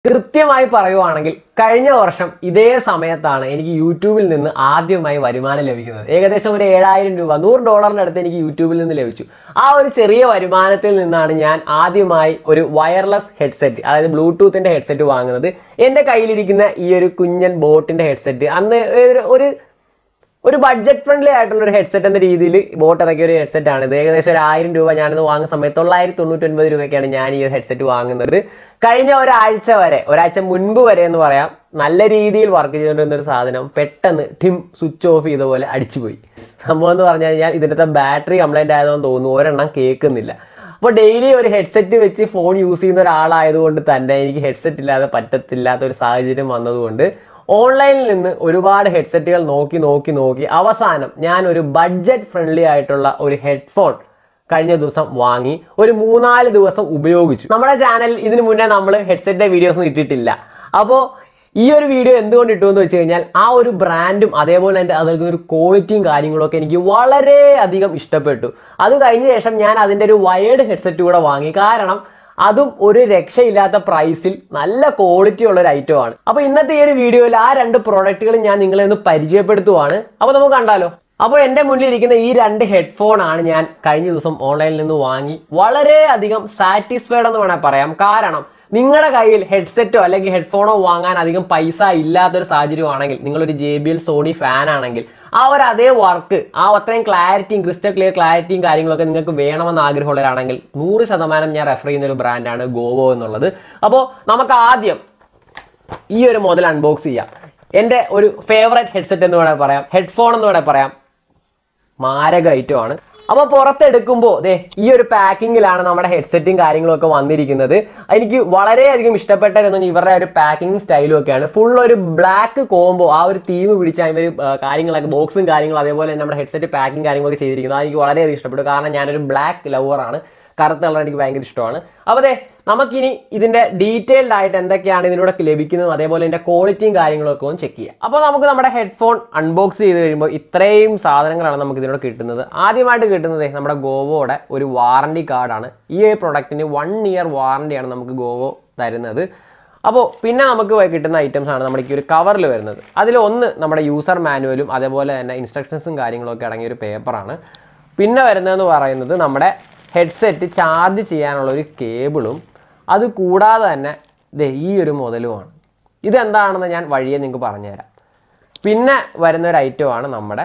കൃത്യമായി പറയുവാണെങ്കിൽ കഴിഞ്ഞ വർഷം ഇതേ സമയത്താണ് എനിക്ക് യൂട്യൂബിൽ നിന്ന് ആദ്യമായി വരുമാനം ലഭിക്കുന്നത് ഏകദേശം ഒരു ഏഴായിരം രൂപ നൂറ് ഡോളറിന്റെ അടുത്ത് എനിക്ക് യൂട്യൂബിൽ നിന്ന് ലഭിച്ചു ആ ഒരു ചെറിയ വരുമാനത്തിൽ നിന്നാണ് ഞാൻ ആദ്യമായി ഒരു വയർലെസ് ഹെഡ്സെറ്റ് അതായത് ബ്ലൂടൂത്തിന്റെ ഹെഡ്സെറ്റ് വാങ്ങുന്നത് എൻ്റെ കയ്യിലിരിക്കുന്ന ഈ ഒരു കുഞ്ഞൻ ബോട്ടിന്റെ ഹെഡ്സെറ്റ് അന്ന് ഒരു- ഒരു ഒരു ബഡ്ജറ്റ് ഫ്രണ്ട്ലി ആയിട്ടുള്ള ഒരു ഹെഡ്സെറ്റ് എന്ന രീതിയിൽ ബോട്ട് ഇറക്കിയ ഒരു ഹെഡ്സെറ്റ് ആണ് ഇത് ഏകദേശം ഒരു ആയിരം രൂപ ഞാനിത് വാങ്ങുന്ന സമയത്ത് തൊള്ളായിരത്തി തൊണ്ണൂറ്റി ഒൻപത് രൂപയ്ക്കാണ് ഞാൻ ഈ ഒരു ഹെഡ്സെറ്റ് വാങ്ങുന്നത് കഴിഞ്ഞ ഒരാഴ്ച വരെ ഒരാഴ്ച മുൻപ് വരെ എന്ന് പറയാം നല്ല രീതിയിൽ വർക്ക് ചെയ്തുകൊണ്ടിരുന്ന ഒരു സാധനം പെട്ടെന്ന് ടിം സ്വിച്ച് ഓഫ് ചെയ്ത പോലെ അടിച്ചുപോയി സംഭവം എന്ന് പറഞ്ഞു കഴിഞ്ഞാൽ ഇതിൻ്റെ ബാറ്ററി കംപ്ലൈന്റ് ആയതെന്ന് തോന്നുന്നു ഒരെണ്ണം കേൾക്കുന്നില്ല അപ്പോൾ ഡെയിലി ഒരു ഹെഡ്സെറ്റ് വെച്ച് ഫോൺ യൂസ് ചെയ്യുന്ന ഒരാളായതുകൊണ്ട് തന്നെ എനിക്ക് ഹെഡ്സെറ്റ് ഇല്ലാതെ പറ്റത്തില്ലാത്ത ഒരു സാഹചര്യം വന്നതുകൊണ്ട് ഓൺലൈനിൽ നിന്ന് ഒരുപാട് ഹെഡ്സെറ്റുകൾ നോക്കി നോക്കി നോക്കി അവസാനം ഞാൻ ഒരു ബഡ്ജറ്റ് ഫ്രണ്ട്ലി ആയിട്ടുള്ള ഒരു ഹെഡ്ഫോൺ കഴിഞ്ഞ ദിവസം വാങ്ങി ഒരു മൂന്നാല് ദിവസം ഉപയോഗിച്ചു നമ്മുടെ ചാനലിൽ ഇതിനു മുന്നേ നമ്മൾ ഹെഡ്സെറ്റിന്റെ വീഡിയോസ് ഒന്നും ഇട്ടിട്ടില്ല അപ്പോൾ ഈ ഒരു വീഡിയോ എന്തുകൊണ്ട് ഇട്ടു എന്ന് വെച്ച് കഴിഞ്ഞാൽ ആ ഒരു ബ്രാൻഡും അതേപോലെ തന്നെ അത് നൽകുന്ന ഒരു ക്വാളിറ്റിയും കാര്യങ്ങളൊക്കെ എനിക്ക് വളരെ അധികം ഇഷ്ടപ്പെട്ടു അത് കഴിഞ്ഞ ശേഷം ഞാൻ അതിൻ്റെ ഒരു വയേർഡ് ഹെഡ്സെറ്റ് കൂടെ വാങ്ങി കാരണം അതും ഒരു രക്ഷയില്ലാത്ത പ്രൈസിൽ നല്ല ക്വാളിറ്റി ഉള്ള ഒരു ഐറ്റം ആണ് അപ്പൊ ഇന്നത്തെ ഈ ഒരു വീഡിയോയിൽ ആ രണ്ട് പ്രോഡക്റ്റുകളും ഞാൻ നിങ്ങളെ ഒന്ന് പരിചയപ്പെടുത്തുവാണ് അപ്പൊ നമുക്ക് കണ്ടാലോ അപ്പോൾ എൻ്റെ മുന്നിൽ ഇരിക്കുന്ന ഈ രണ്ട് ഹെഡ്ഫോൺ ആണ് ഞാൻ കഴിഞ്ഞ ദിവസം ഓൺലൈനിൽ നിന്ന് വാങ്ങി വളരെയധികം സാറ്റിസ്ഫൈഡ് എന്ന് വേണേൽ പറയാം കാരണം നിങ്ങളുടെ കയ്യിൽ ഹെഡ്സെറ്റോ അല്ലെങ്കിൽ ഹെഡ്ഫോണോ വാങ്ങാൻ അധികം പൈസ ഇല്ലാത്തൊരു സാഹചര്യമാണെങ്കിൽ നിങ്ങളൊരു J B L Sony fan ആണെങ്കിൽ ആ ഒരു അതേ വർക്ക് ആ അത്രയും ക്ലാരിറ്റിയും ക്രിസ്റ്റൽ ക്ലിയർ ക്ലാരിറ്റിയും കാര്യങ്ങളൊക്കെ നിങ്ങൾക്ക് വേണമെന്ന് ആഗ്രഹമുള്ളവരാണെങ്കിൽ നൂറ് ശതമാനം ഞാൻ റെഫർ ചെയ്യുന്ന ഒരു ബ്രാൻഡാണ് ഗോവോ എന്നുള്ളത് അപ്പോൾ നമുക്ക് ആദ്യം ഈ ഒരു മുതൽ അൺബോക്സ് ചെയ്യാം എൻ്റെ ഒരു ഫേവറേറ്റ് ഹെഡ്സെറ്റ് എന്ന് വേണേൽ പറയാം ഹെഡ്ഫോൺ എന്ന് വേണേൽ പറയാം മാരക ഐറ്റമാണ് അപ്പോൾ പുറത്തെടുക്കുമ്പോൾ ദേ ഈ ഒരു പാക്കിങ്ങിലാണ് നമ്മുടെ ഹെഡ്സെറ്റും കാര്യങ്ങളും ഒക്കെ വന്നിരിക്കുന്നത് എനിക്ക് വളരെയധികം ഇഷ്ടപ്പെട്ടതെന്ന് ഇവരുടെ ഒരു പാക്കിംഗ് സ്റ്റൈലും ഒക്കെയാണ് ഫുൾ ഒരു ബ്ലാക്ക് കോംബോ ആ ഒരു തീം പിടിച്ച ഇവർ കാര്യങ്ങളൊക്കെ ബോക്സും കാര്യങ്ങളും അതേപോലെ തന്നെ നമ്മുടെ ഹെഡ്സെറ്റ് പാക്കിംഗ് കാര്യങ്ങളൊക്കെ ചെയ്തിരിക്കുന്നത് അത് എനിക്ക് വളരെയധികം ഇഷ്ടപ്പെട്ടു കാരണം ഞാനൊരു ബ്ലാക്ക് ലവറാണ് കറുത്ത കളർ എനിക്ക് ഭയങ്കര ഇഷ്ടമാണ് അപ്പോൾ അതെ നമുക്കിനി ഇതിന്റെ ഡീറ്റെയിൽഡ് ആയിട്ട് എന്തൊക്കെയാണ് ഇതിലൂടെ ലഭിക്കുന്നത് അതേപോലെ ഇതിന്റെ ക്വാളിറ്റിയും കാര്യങ്ങളൊക്കെ ഒന്ന് ചെക്ക് ചെയ്യാം അപ്പോൾ നമുക്ക് നമ്മുടെ ഹെഡ്ഫോൺ അൺബോക്സ് ചെയ്ത് കഴിയുമ്പോൾ ഇത്രയും സാധനങ്ങളാണ് നമുക്ക് ഇതിലൂടെ കിട്ടുന്നത് ആദ്യമായിട്ട് കിട്ടുന്നത് നമ്മുടെ ഗോവോയുടെ ഒരു വാറണ്ടി കാർഡാണ് ഈ ഒരു പ്രൊഡക്റ്റിന് വൺ ഇയർ വാറണ്ടിയാണ് നമുക്ക് ഗോവോ തരുന്നത് അപ്പോൾ പിന്നെ നമുക്ക് കിട്ടുന്ന ഐറ്റംസ് ആണ് നമ്മുടെ ഈ ഒരു കവറിൽ വരുന്നത് അതിൽ ഒന്ന് നമ്മുടെ യൂസർ മാനുവലും അതേപോലെ തന്നെ ഇൻസ്ട്രക്ഷൻസും കാര്യങ്ങളൊക്കെ അടങ്ങിയ ഒരു പേപ്പറാണ് പിന്നെ വരുന്നതെന്ന് പറയുന്നത് നമ്മുടെ ഹെഡ്സെറ്റ് ചാർജ് ചെയ്യാനുള്ള ഒരു കേബിളും അത് കൂടാതെ തന്നെ ദേ ഈ ഒരു മുതലുമാണ് ഇതെന്താണെന്ന് ഞാൻ വഴിയെ നിങ്ങൾക്ക് പറഞ്ഞുതരാം പിന്നെ വരുന്ന ഒരു ഐറ്റമാണ് നമ്മുടെ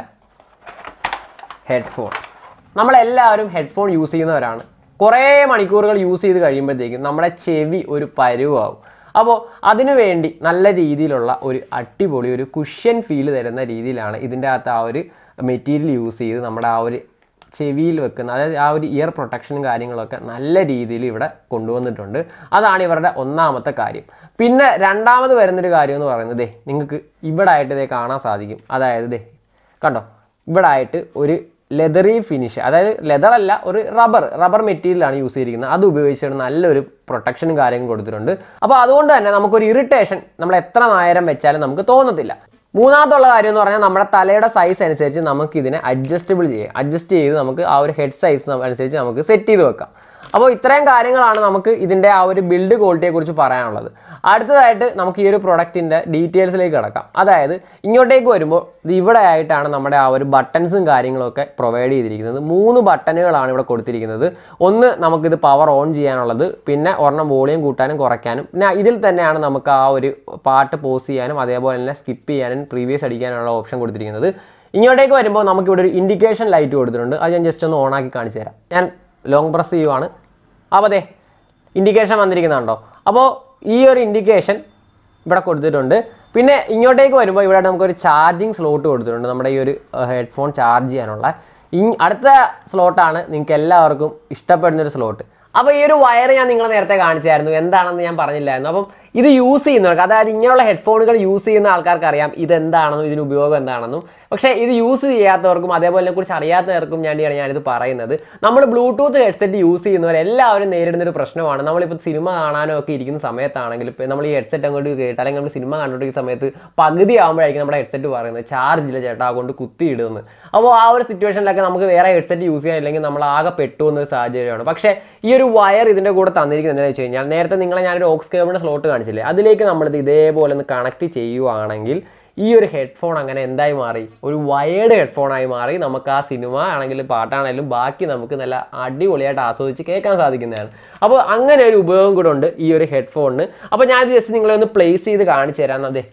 ഹെഡ്ഫോൺ നമ്മളെല്ലാവരും ഹെഡ്ഫോൺ യൂസ് ചെയ്യുന്നവരാണ് കുറേ മണിക്കൂറുകൾ യൂസ് ചെയ്ത് കഴിയുമ്പോഴത്തേക്കും നമ്മുടെ ചെവി ഒരു പരുവാകും അപ്പോൾ അതിനു വേണ്ടി നല്ല രീതിയിലുള്ള ഒരു അടിപൊളി ഒരു കുഷ്യൻ ഫീൽ തരുന്ന രീതിയിലാണ് ഇതിൻ്റെ അകത്ത് ആ ഒരു മെറ്റീരിയൽ യൂസ് ചെയ്ത് നമ്മുടെ ആ ഒരു ചെവിയിൽ വെക്കുന്ന അതായത് ആ ഒരു ഇയർ പ്രൊട്ടക്ഷനും കാര്യങ്ങളൊക്കെ നല്ല രീതിയിൽ ഇവിടെ കൊണ്ടുവന്നിട്ടുണ്ട് അതാണ് ഇവരുടെ ഒന്നാമത്തെ കാര്യം പിന്നെ രണ്ടാമത് വരുന്നൊരു കാര്യം എന്ന് പറയുന്നത് ദേ നിങ്ങൾക്ക് ഇവിടെ ആയിട്ട് ഇതേ കാണാൻ സാധിക്കും അതായത് ദേ കണ്ടോ ഇവിടെ ആയിട്ട് ഒരു ലെതറി ഫിനിഷ് അതായത് ലെതർ അല്ല ഒരു റബ്ബർ റബ്ബർ മെറ്റീരിയലാണ് യൂസ് ചെയ്തിരിക്കുന്നത് അത് ഉപയോഗിച്ചിട്ട് നല്ലൊരു പ്രൊട്ടക്ഷനും കാര്യങ്ങളും കൊടുത്തിട്ടുണ്ട് അപ്പോൾ അതുകൊണ്ട് തന്നെ നമുക്കൊരു ഇറിറ്റേഷൻ നമ്മൾ എത്ര നേരം വെച്ചാലും നമുക്ക് തോന്നത്തില്ല മൂന്നാമത്തുള്ള കാര്യം എന്ന് പറഞ്ഞാൽ നമ്മുടെ തലയുടെ സൈസ് അനുസരിച്ച് നമുക്ക് ഇതിനെ അഡ്ജസ്റ്റബിൾ ചെയ്യാം അഡ്ജസ്റ്റ് ചെയ്ത് നമുക്ക് ആ ഒരു ഹെഡ് സൈസ് അനുസരിച്ച് നമുക്ക് സെറ്റ് ചെയ്ത് വെക്കാം അപ്പോൾ ഇത്രയും കാര്യങ്ങളാണ് നമുക്ക് ഇതിൻ്റെ ആ ഒരു ബിൽഡ് ക്വാളിറ്റിയെ കുറിച്ച് പറയാനുള്ളത് അടുത്തതായിട്ട് നമുക്ക് ഈ ഒരു പ്രൊഡക്റ്റിൻ്റെ ഡീറ്റെയിൽസിലേക്ക് കിടക്കാം അതായത് ഇങ്ങോട്ടേക്ക് വരുമ്പോൾ ഇത് ഇവിടെ ആയിട്ടാണ് നമ്മുടെ ആ ഒരു ബട്ടൺസും കാര്യങ്ങളൊക്കെ പ്രൊവൈഡ് ചെയ്തിരിക്കുന്നത് മൂന്ന് ബട്ടണുകളാണ് ഇവിടെ കൊടുത്തിരിക്കുന്നത് ഒന്ന് നമുക്കിത് പവർ ഓൺ ചെയ്യാനുള്ളത് പിന്നെ ഒരെണ്ണം വോളിയം കൂട്ടാനും കുറയ്ക്കാനും പിന്നെ ഇതിൽ തന്നെയാണ് നമുക്ക് ആ ഒരു പാട്ട് പോസ് ചെയ്യാനും അതേപോലെ തന്നെ സ്കിപ്പ് ചെയ്യാനും പ്രീവിയസ് അടിക്കാനുള്ള ഓപ്ഷൻ കൊടുത്തിരിക്കുന്നത് ഇങ്ങോട്ടേക്ക് വരുമ്പോൾ നമുക്ക് ഇവിടെ ഒരു ഇൻഡിക്കേഷൻ ലൈറ്റ് കൊടുത്തിട്ടുണ്ട് അത് ഞാൻ ജസ്റ്റ് ഒന്ന് ഓണാക്കി കാണിച്ചു തരാം ഞാൻ ലോങ് പ്രസ് ചെയ്യുവാണ് അപ്പോൾ അതെ ഇൻഡിക്കേഷൻ വന്നിരിക്കുന്നുണ്ടോ അപ്പോൾ ഈ ഒരു ഇൻഡിക്കേഷൻ ഇവിടെ കൊടുത്തിട്ടുണ്ട് പിന്നെ ഇങ്ങോട്ടേക്ക് വരുമ്പോൾ ഇവിടെ നമുക്കൊരു ചാർജിങ് സ്ലോട്ട് കൊടുത്തിട്ടുണ്ട് നമ്മുടെ ഈ ഒരു ഹെഡ്ഫോൺ ചാർജ് ചെയ്യാനുള്ള ഇ അടുത്ത സ്ലോട്ടാണ് നിങ്ങൾക്ക് എല്ലാവർക്കും ഇഷ്ടപ്പെടുന്ന ഒരു സ്ലോട്ട് അപ്പോൾ ഈ ഒരു വയർ ഞാൻ നിങ്ങളെ നേരത്തെ കാണിച്ചായിരുന്നു എന്താണെന്ന് ഞാൻ പറഞ്ഞില്ലായിരുന്നു അപ്പം ഇത് യൂസ് ചെയ്യുന്നവർക്ക് അതായത് ഇങ്ങനെയുള്ള ഹെഡ്ഫോണുകൾ യൂസ് ചെയ്യുന്ന ആൾക്കാർക്ക് അറിയാം ഇതെന്താണെന്നും ഇതിന് ഉപയോഗം എന്താണെന്നും പക്ഷേ ഇത് യൂസ് ചെയ്യാത്തവർക്കും അതേപോലെ കുറിച്ച് അറിയാത്തവർക്കും വേണ്ടിയാണ് ഞാനിത് പറയുന്നത് നമ്മൾ ബ്ലൂടൂത്ത് ഹെഡ്സെറ്റ് യൂസ് ചെയ്യുന്നവർ എല്ലാവരും നേരിടുന്ന ഒരു പ്രശ്നമാണ് നമ്മളിപ്പോൾ സിനിമ കാണാനോ ഒക്കെ ഇരിക്കുന്ന സമയത്താണെങ്കിൽ ഇപ്പോൾ നമ്മൾ ഈ ഹെഡ്സെറ്റ് അങ്ങോട്ട് കേട്ട് അല്ലെങ്കിൽ നമ്മൾ സിനിമ കണ്ടുകൊണ്ടിരിക്കുന്ന സമയത്ത് പകുതി ആകുമ്പോഴായിരിക്കും നമ്മുടെ ഹെഡ്സെറ്റ് പറയുന്നത് ചാർജ് ഇല്ല ചേട്ടാ കൊണ്ട് കുത്തി ഇടുമെന്ന് അപ്പോൾ ആ ഒരു സിറ്റുവേഷനിലൊക്കെ നമുക്ക് വേറെ ഹെഡ്സെറ്റ് യൂസ് ചെയ്യാൻ ഇല്ലെങ്കിൽ നമ്മൾ ആകെ പെട്ടു എന്ന ഒരു സാഹചര്യമാണ് പക്ഷേ ഈ ഒരു വയർ ഇതിൻ്റെ കൂടെ തന്നിരിക്കുന്നത് എന്താണെന്ന് വെച്ച് കഴിഞ്ഞാൽ നേരത്തെ നിങ്ങളെ ഞാനൊരു ഓക്സ് കേബിളിൻ്റെ സ്ലോട്ട് കാണിച്ചു കാണിച്ചില്ലേ അതിലേക്ക് നമ്മളിത് ഇതേപോലെ ഒന്ന് കണക്ട് ചെയ്യുവാണെങ്കിൽ ഈ ഒരു ഹെഡ്ഫോൺ അങ്ങനെ എന്തായി മാറി ഒരു വയേർഡ് ഹെഡ്ഫോണായി മാറി നമുക്ക് ആ സിനിമ ആണെങ്കിലും പാട്ടാണെങ്കിലും ബാക്കി നമുക്ക് നല്ല അടിപൊളിയായിട്ട് ആസ്വദിച്ച് കേൾക്കാൻ സാധിക്കുന്നതാണ് അപ്പോൾ അങ്ങനെ ഒരു ഉപയോഗം കൂടെ ഉണ്ട് ഈ ഒരു ഹെഡ്ഫോണിന് അപ്പോൾ ഞാൻ ജസ്റ്റ് നിങ്ങളെ ഒന്ന് പ്ലേസ് ചെയ്ത് കാണിച്ചു തരാം അതെ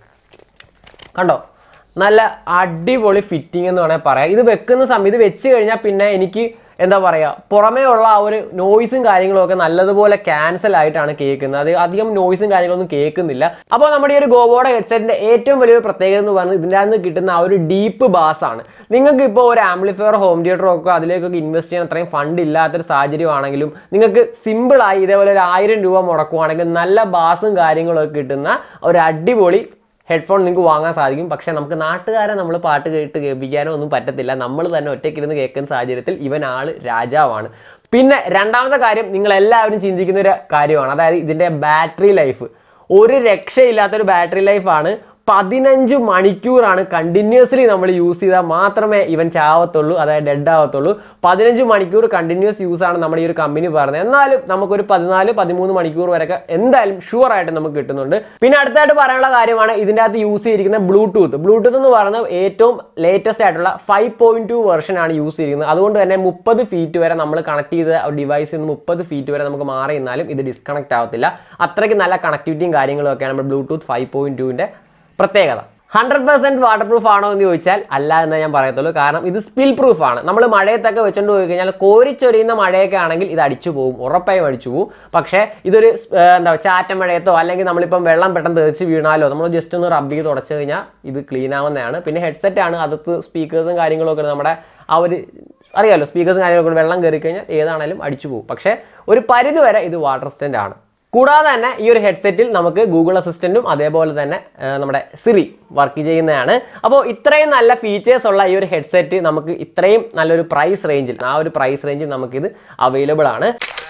കണ്ടോ നല്ല അടിപൊളി ഫിറ്റിംഗ് എന്ന് വേണമെങ്കിൽ പറയാം ഇത് വെക്കുന്ന സമയം ഇത് വെച്ച് കഴിഞ്ഞാൽ പിന്നെ എനിക്ക് എന്താ പറയുക പുറമേ ഉള്ള ആ ഒരു നോയ്സും കാര്യങ്ങളും ഒക്കെ നല്ലതുപോലെ ക്യാൻസൽ ആയിട്ടാണ് കേൾക്കുന്നത് അത് അധികം നോയ്സും കാര്യങ്ങളൊന്നും കേൾക്കുന്നില്ല അപ്പോൾ നമ്മുടെ ഈ ഒരു ഗോവോയുടെ ഹെഡ്സെറ്റിന്റെ ഏറ്റവും വലിയൊരു പ്രത്യേകത എന്ന് പറഞ്ഞാൽ ഇതിൻ്റെ അകത്ത് കിട്ടുന്ന ആ ഒരു ഡീപ്പ് ബാസ് ആണ് നിങ്ങൾക്ക് ഇപ്പോൾ ഒരു ആംപ്ലിഫയർ ഹോം തിയേറ്ററോ ഒക്കെ അതിലേക്കൊക്കെ ഇൻവെസ്റ്റ് ചെയ്യാൻ അത്രയും ഫണ്ട് ഇല്ലാത്തൊരു സാഹചര്യമാണെങ്കിലും നിങ്ങൾക്ക് സിമ്പിളായി ഇതേപോലെ ഒരു ആയിരം രൂപ മുടക്കുവാണെങ്കിൽ നല്ല ബാസും കാര്യങ്ങളും ഒക്കെ കിട്ടുന്ന ഒരു അടിപൊളി ഹെഡ്ഫോൺ നിങ്ങൾക്ക് വാങ്ങാൻ സാധിക്കും പക്ഷേ നമുക്ക് നാട്ടുകാരെ നമ്മൾ പാട്ട് കേട്ട് കേൾപ്പിക്കാനോ ഒന്നും പറ്റത്തില്ല നമ്മൾ തന്നെ ഒറ്റയ്ക്കിരുന്ന് കേൾക്കുന്ന സാഹചര്യത്തിൽ ഇവൻ ആള് രാജാവാണ് പിന്നെ രണ്ടാമത്തെ കാര്യം നിങ്ങൾ എല്ലാവരും ചിന്തിക്കുന്ന ഒരു കാര്യമാണ് അതായത് ഇതിൻ്റെ ബാറ്ററി ലൈഫ് ഒരു രക്ഷയില്ലാത്തൊരു ബാറ്ററി ലൈഫാണ് പതിനഞ്ച് മണിക്കൂറാണ് കണ്ടിന്യൂസ്ലി നമ്മൾ യൂസ് ചെയ്താൽ മാത്രമേ ഇവൻ ചാവത്തുള്ളൂ അതായത് ഡെഡ് ആവത്തുള്ളൂ പതിനഞ്ച് മണിക്കൂർ കണ്ടിന്യൂസ് യൂസ് ആണ് നമ്മുടെ ഈ ഒരു കമ്പനി പറയുന്നത് എന്നാലും നമുക്കൊരു പതിനാല് പതിമൂന്ന് മണിക്കൂർ വരെയൊക്കെ എന്തായാലും ഷുവർ ആയിട്ട് നമുക്ക് കിട്ടുന്നുണ്ട് പിന്നെ അടുത്തായിട്ട് പറയാനുള്ള കാര്യമാണ് ഇതിൻ്റെ അകത്ത് യൂസ് ചെയ്തിരിക്കുന്ന ബ്ലൂടൂത്ത് ബ്ലൂടൂത്ത് എന്ന് പറയുന്നത് ഏറ്റവും ലേറ്റസ്റ്റ് ആയിട്ടുള്ള ഫൈവ് പോയിന്റ് ടു വെർഷൻ ആണ് യൂസ് ചെയ്തിരിക്കുന്നത് അതുകൊണ്ട് തന്നെ മുപ്പത് ഫീറ്റ് വരെ നമ്മൾ കണക്ട് ചെയ്ത ഡിവൈസിൽ നിന്ന് മുപ്പത് ഫീറ്റ് വരെ നമുക്ക് മാറി നിന്നാലും ഇത് ഡിസ്കണക്ട് ആവത്തില്ല അത്രയ്ക്ക് നല്ല കണക്ടിവിറ്റിയും കാര്യങ്ങളും ഒക്കെയാണ് നമ്മുടെ ബ്ലൂടൂത്ത് ഫൈവ് പോയിന്റ് ടുവിൻ്റെ പ്രത്യേകത ഹൺഡ്രഡ് പെർസെന്റ് വാട്ടർ പ്രൂഫ് ആണോ എന്ന് ചോദിച്ചാൽ അല്ല എന്ന് ഞാൻ പറയത്തുള്ളൂ കാരണം ഇത് സ്പിൽ പ്രൂഫ് ആണ് നമ്മൾ മഴയത്തൊക്കെ വെച്ചുകൊണ്ട് പോയി കഴിഞ്ഞാൽ കോരിച്ചൊരിയുന്ന മഴയൊക്കെ ആണെങ്കിൽ ഇത് അടിച്ചു പോകും ഉറപ്പായും അടിച്ചു പോകും പക്ഷേ ഇതൊരു സ്- ഏർ എന്താ ചാറ്റ മഴയത്തോ അല്ലെങ്കിൽ നമ്മളിപ്പം വെള്ളം പെട്ടെന്ന് തെറിച്ച് വീണാലോ നമ്മൾ ജസ്റ്റ് ഒന്ന് റബ്ബ് ചെയ്ത് തുടച്ചു കഴിഞ്ഞാൽ ഇത് ക്ലീൻ ആവുന്നതാണ് പിന്നെ ഹെഡ്സെറ്റ് ആണ് അകത്ത് സ്പീക്കേഴ്സും കാര്യങ്ങളൊക്കെ നമ്മുടെ ആ ഒരു അറിയാമല്ലോ സ്പീക്കേഴ്സും കാര്യങ്ങളൊക്കെ വെള്ളം കയറി കഴിഞ്ഞാൽ ഏതാണേലും അടിച്ചു പോകും പക്ഷേ ഒരു പരിധി വരെ ഇത് വാട്ടർ സ്റ്റെൻഡ് ആണ് കൂടാതെ തന്നെ ഈ ഒരു ഹെഡ്സെറ്റിൽ നമുക്ക് ഗൂഗിൾ അസിസ്റ്റന്റും അതേപോലെ തന്നെ ആ, നമ്മുടെ സിറി വർക്ക് ചെയ്യുന്നതാണ് അപ്പോൾ ഇത്രയും നല്ല ഫീച്ചേഴ്സ് ഉള്ള ഈ ഒരു ഹെഡ്സെറ്റ് നമുക്ക് ഇത്രയും നല്ലൊരു പ്രൈസ് റേഞ്ചിൽ ആ ഒരു പ്രൈസ് റേഞ്ചിൽ നമുക്കിത് അവൈലബിൾ ആണ്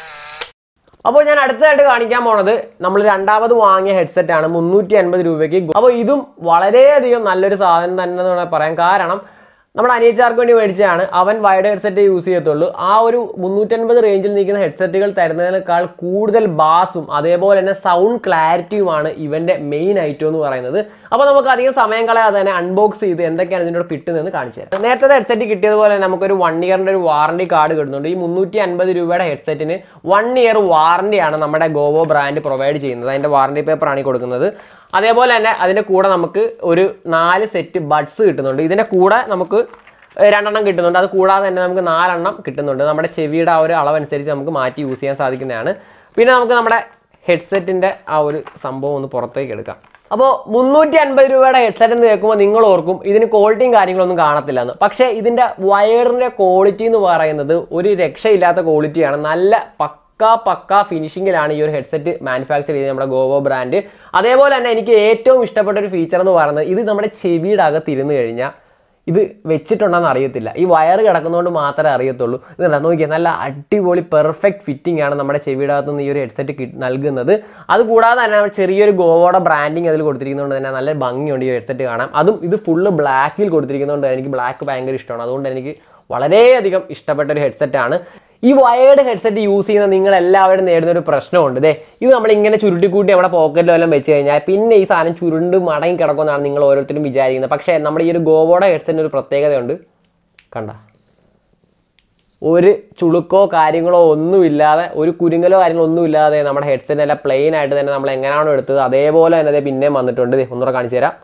അപ്പോൾ ഞാൻ അടുത്തതായിട്ട് കാണിക്കാൻ പോണത് നമ്മൾ രണ്ടാമത് വാങ്ങിയ ഹെഡ്സെറ്റ് ആണ് മുന്നൂറ്റി അൻപത് രൂപയ്ക്ക് അപ്പോൾ ഇതും വളരെയധികം നല്ലൊരു സാധനം തന്നെ എന്ന് വേണമെങ്കിൽ പറയാം കാരണം നമ്മുടെ അനിയച്ചാർക്ക് വേണ്ടി മേടിച്ചതാണ് അവൻ വൈഡ് ഹെഡ്സെറ്റ് യൂസ് ചെയ്യത്തുള്ളൂ ആ ഒരു മുന്നൂറ്റൻപത് റേഞ്ചിൽ നിൽക്കുന്ന ഹെഡ്സെറ്റുകൾ തരുന്നതിനേക്കാൾ കൂടുതൽ ബാസും അതേപോലെ തന്നെ സൗണ്ട് ക്ലാരിറ്റിയുമാണ് ഇവന്റെ മെയിൻ ഐറ്റം എന്ന് പറയുന്നത് അപ്പോൾ നമുക്ക് അധികം സമയം കളയാതെ തന്നെ അൺബോക്സ് ചെയ്ത് എന്തൊക്കെയാണ് ഇതിനോട് കിട്ടുന്നതെന്ന് കാണിച്ചു തരാം നേരത്തെ ഹെഡ്സെറ്റ് കിട്ടിയതുപോലെ തന്നെ നമുക്കൊരു വൺ ഇയറിന്റെ ഒരു വാറണ്ടി കാർഡ് കിട്ടുന്നുണ്ട് ഈ മുന്നൂറ്റി അൻപത് രൂപയുടെ ഹെഡ്സെറ്റിന് വൺ ഇയർ വാറണ്ടിയാണ് നമ്മുടെ ഗോവോ ബ്രാൻഡ് പ്രൊവൈഡ് ചെയ്യുന്നത് അതിന്റെ വാറണ്ടി പേപ്പറാണ് ഈ കൊടുക്കുന്നത് അതേപോലെ തന്നെ അതിന്റെ കൂടെ നമുക്ക് ഒരു നാല് സെറ്റ് ബഡ്സ് കിട്ടുന്നുണ്ട് ഇതിന്റെ കൂടെ നമുക്ക് ഏഹ് രണ്ടെണ്ണം കിട്ടുന്നുണ്ട് അത് കൂടാതെ തന്നെ നമുക്ക് നാലെണ്ണം കിട്ടുന്നുണ്ട് നമ്മുടെ ചെവിയുടെ ആ ഒരു അളവനുസരിച്ച് നമുക്ക് മാറ്റി യൂസ് ചെയ്യാൻ സാധിക്കുന്നതാണ് പിന്നെ നമുക്ക് നമ്മുടെ ഹെഡ്സെറ്റിന്റെ ആ ഒരു സംഭവം ഒന്ന് പുറത്തേക്ക് എടുക്കാം അപ്പോൾ മുന്നൂറ്റി അൻപത് രൂപയുടെ ഹെഡ്സെറ്റ് എന്ന് കേൾക്കുമ്പോൾ നിങ്ങൾ ഓർക്കും ഇതിന് ക്വാളിറ്റിയും കാര്യങ്ങളൊന്നും കാണത്തില്ല എന്ന് പക്ഷേ ഇതിന്റെ വയറിന്റെ ക്വാളിറ്റി എന്ന് പറയുന്നത് ഒരു രക്ഷയില്ലാത്ത ക്വാളിറ്റിയാണ് നല്ല പക്ക പക്ക ഫിനിഷിങ്ങിലാണ് ഈ ഒരു ഹെഡ്സെറ്റ് മാനുഫാക്ചർ ചെയ്ത് നമ്മുടെ ഗോവോ ബ്രാൻഡ് അതേപോലെ തന്നെ എനിക്ക് ഏറ്റവും ഇഷ്ടപ്പെട്ട ഒരു ഫീച്ചർ എന്ന് പറയുന്നത് ഇത് നമ്മുടെ ചെവിയുടെ അകത്ത് ഇരുന്ന് കഴിഞ്ഞാൽ ഇത് വെച്ചിട്ടുണ്ടെന്ന് അറിയത്തില്ല ഈ വയർ കിടക്കുന്നതുകൊണ്ട് മാത്രമേ അറിയത്തുള്ളൂ ഇത് കണ്ടോ, നോക്കിയേ നല്ല അടിപൊളി പെർഫെക്റ്റ് ഫിറ്റിംഗ് ആണ് നമ്മുടെ ചെവിയുടെ അകത്ത് നിന്ന് ഈ ഒരു ഹെഡ്സെറ്റ് നൽകുന്നത് അതുകൂടാതെ തന്നെ നമ്മുടെ ചെറിയൊരു ഗോവയുടെ ബ്രാൻഡിങ് അതിൽ കൊടുത്തിരിക്കുന്നതുകൊണ്ട് തന്നെ നല്ല ഭംഗിയുണ്ട് ഈ ഹെഡ്സെറ്റ് കാണാം അതും ഇത് ഫുള്ള് ബ്ലാക്കിൽ കൊടുത്തിരിക്കുന്നതുകൊണ്ട് എനിക്ക് ബ്ലാക്ക് ഭയങ്കര ഇഷ്ടമാണ് അതുകൊണ്ട് എനിക്ക് വളരെയധികം ഇഷ്ടപ്പെട്ട ഒരു ഹെഡ്സെറ്റ് ആണ് ഈ വയേർഡ് ഹെഡ്സെറ്റ് യൂസ് ചെയ്യുന്ന നിങ്ങൾ എല്ലാവരും നേടുന്ന ഒരു പ്രശ്നമുണ്ട് ദേ ഇത് നമ്മൾ ഇങ്ങനെ ചുരുട്ടിക്കൂട്ടി നമ്മുടെ പോക്കറ്റിലോ എല്ലാം വെച്ച് കഴിഞ്ഞാൽ പിന്നെ ഈ സാധനം ചുരുണ്ട് മടങ്ങി കിടക്കുമെന്നാണ് നിങ്ങൾ ഓരോരുത്തരും വിചാരിക്കുന്നത് പക്ഷേ നമ്മുടെ ഈ ഒരു ഗോവോയുടെ ഹെഡ്സെറ്റിന് ഒരു പ്രത്യേകതയുണ്ട് കണ്ട ഒരു ചുളുക്കോ കാര്യങ്ങളോ ഒന്നുമില്ലാതെ ഒരു കുരുങ്ങലോ കാര്യങ്ങളോ ഒന്നുമില്ലാതെ നമ്മുടെ ഹെഡ്സെറ്റ് എല്ലാം പ്ലെയിൻ ആയിട്ട് തന്നെ നമ്മൾ എങ്ങനെയാണോ എടുത്തത് അതേപോലെ തന്നെ ദേ പിന്നെയും വന്നിട്ടുണ്ട് ദേ ഒന്നുകൂടെ കാണിച്ചു തരാം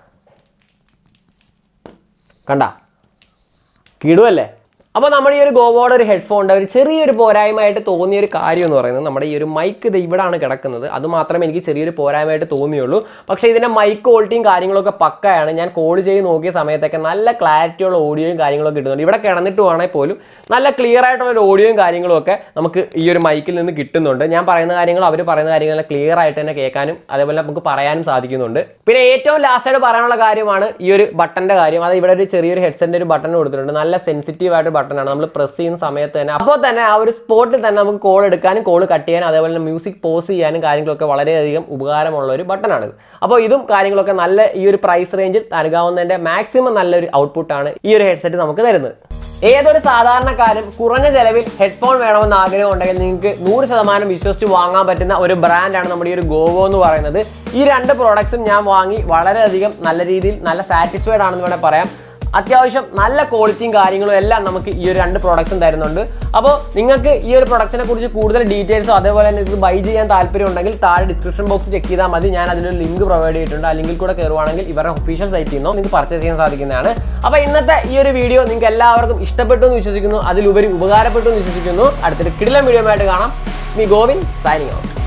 കണ്ട കിടുവല്ലേ അപ്പോൾ നമ്മുടെ ഈ ഒരു ഗോവോയുടെ ഒരു ഹെഡ്ഫോണിൻ്റെ ഒരു ചെറിയൊരു പോരായ്മയായിട്ട് തോന്നിയ ഒരു കാര്യം എന്ന് പറയുന്നത് നമ്മുടെ ഈ ഒരു മൈക്ക് ഇത് ഇവിടാണ് കിടക്കുന്നത് അത് മാത്രമേ എനിക്ക് ചെറിയൊരു പോരായ്മയായിട്ട് തോന്നിയുള്ളൂ പക്ഷേ ഇതിൻ്റെ മൈക്ക് ക്വാളിറ്റിയും കാര്യങ്ങളൊക്കെ പക്കയാണ് ഞാൻ കോൾ ചെയ്ത് നോക്കിയ സമയത്തൊക്കെ നല്ല ക്ലാരിറ്റിയുള്ള ഓഡിയോയും കാര്യങ്ങളൊക്കെ കിട്ടുന്നുണ്ട് ഇവിടെ കിടന്നിട്ട് വേണമെങ്കിൽ പോലും നല്ല ക്ലിയർ ആയിട്ടുള്ള ഒരു ഓഡിയോയും കാര്യങ്ങളും ഒക്കെ നമുക്ക് ഈ ഒരു മൈക്കിൽ നിന്ന് കിട്ടുന്നുണ്ട് ഞാൻ പറയുന്ന കാര്യങ്ങൾ അവർ പറയുന്ന കാര്യങ്ങൾ ക്ലിയർ ആയിട്ട് തന്നെ കേൾക്കാനും അതേപോലെ നമുക്ക് പറയാനും സാധിക്കുന്നുണ്ട് പിന്നെ ഏറ്റവും ലാസ്റ്റായിട്ട് പറയാനുള്ള കാര്യമാണ് ഈ ഒരു ബട്ടന്റെ കാര്യം അത് ഇവിടെ ഒരു ചെറിയൊരു ഹെഡ്സെറ്റിന്റെ ഒരു ബട്ടൺ കൊടുത്തിട്ടുണ്ട് നല്ല സെൻസിറ്റീവ് ആയിട്ട് ബട്ടണാണ് നമ്മൾ പ്രസ് ചെയ്യുന്ന സമയത്ത് തന്നെ അപ്പോൾ തന്നെ ആ ഒരു സ്പോട്ടിൽ തന്നെ നമുക്ക് കോൾ എടുക്കാനും കോൾ കട്ട് ചെയ്യാനും അതേപോലെ തന്നെ മ്യൂസിക് പോസ് ചെയ്യാനും കാര്യങ്ങളൊക്കെ വളരെയധികം ഉപകാരമുള്ള ഒരു ബട്ടണാണ് അപ്പോൾ ഇതും കാര്യങ്ങളൊക്കെ നല്ല ഈ ഒരു പ്രൈസ് റേഞ്ചിൽ നൽകാവുന്നതിന്റെ മാക്സിമം നല്ലൊരു ഔട്ട്പുട്ടാണ് ഈ ഒരു ഹെഡ്സെറ്റ് നമുക്ക് തരുന്നത് ഏതൊരു സാധാരണക്കാരും കുറഞ്ഞ ചെലവിൽ ഹെഡ്ഫോൺ വേണമെന്ന് ആഗ്രഹം ഉണ്ടെങ്കിൽ നിങ്ങൾക്ക് നൂറ് ശതമാനം വിശ്വസിച്ച് വാങ്ങാൻ പറ്റുന്ന ഒരു ബ്രാൻഡാണ് നമ്മുടെ ഈ ഒരു ഗോവോ എന്ന് പറയുന്നത് ഈ രണ്ട് പ്രോഡക്ട്സും ഞാൻ വാങ്ങി വളരെയധികം നല്ല രീതിയിൽ നല്ല സാറ്റിസ്ഫൈഡ് ആണെന്ന് വേണേൽ പറയാം അത്യാവശ്യം നല്ല ക്വാളിറ്റിയും കാര്യങ്ങളും എല്ലാം നമുക്ക് ഈ ഒരു രണ്ട് പ്രോഡക്റ്റ്സും തരുന്നുണ്ട് അപ്പോൾ നിങ്ങൾക്ക് ഈ ഒരു പ്രൊഡക്റ്റിനെ കുറിച്ച് കൂടുതൽ ഡീറ്റെയിൽസോ അതേപോലെ തന്നെ നിങ്ങൾക്ക് ബൈ ചെയ്യാൻ താല്പര്യം ഉണ്ടെങ്കിൽ താഴെ ഡിസ്ക്രിപ്ഷൻ ബോക്സ് ചെക്ക് ചെയ്താൽ മതി ഞാൻ അതിനൊരു ലിങ്ക് പ്രൊവൈഡ് ചെയ്തിട്ടുണ്ട് ആ ലിങ്കിൽ കൂടെ കയറുവാണെങ്കിൽ ഇവരുടെ ഒഫീഷ്യൽ സൈറ്റിൽ നിന്നോ നിങ്ങൾക്ക് പർച്ചേസ് ചെയ്യാൻ സാധിക്കുന്നതാണ് അപ്പോൾ ഇന്നത്തെ ഈ ഒരു വീഡിയോ നിങ്ങൾക്ക് എല്ലാവർക്കും ഇഷ്ടപ്പെട്ടു എന്ന് വിശ്വസിക്കുന്നു അതിലുപരി ഉപകാരപ്പെട്ടു എന്ന് വിശ്വസിക്കുന്നു അടുത്തൊരു കിടിലം വീഡിയോ ആയിട്ട് കാണാം മീ ഗോവിൻ സൈനിങ് ഔട്ട്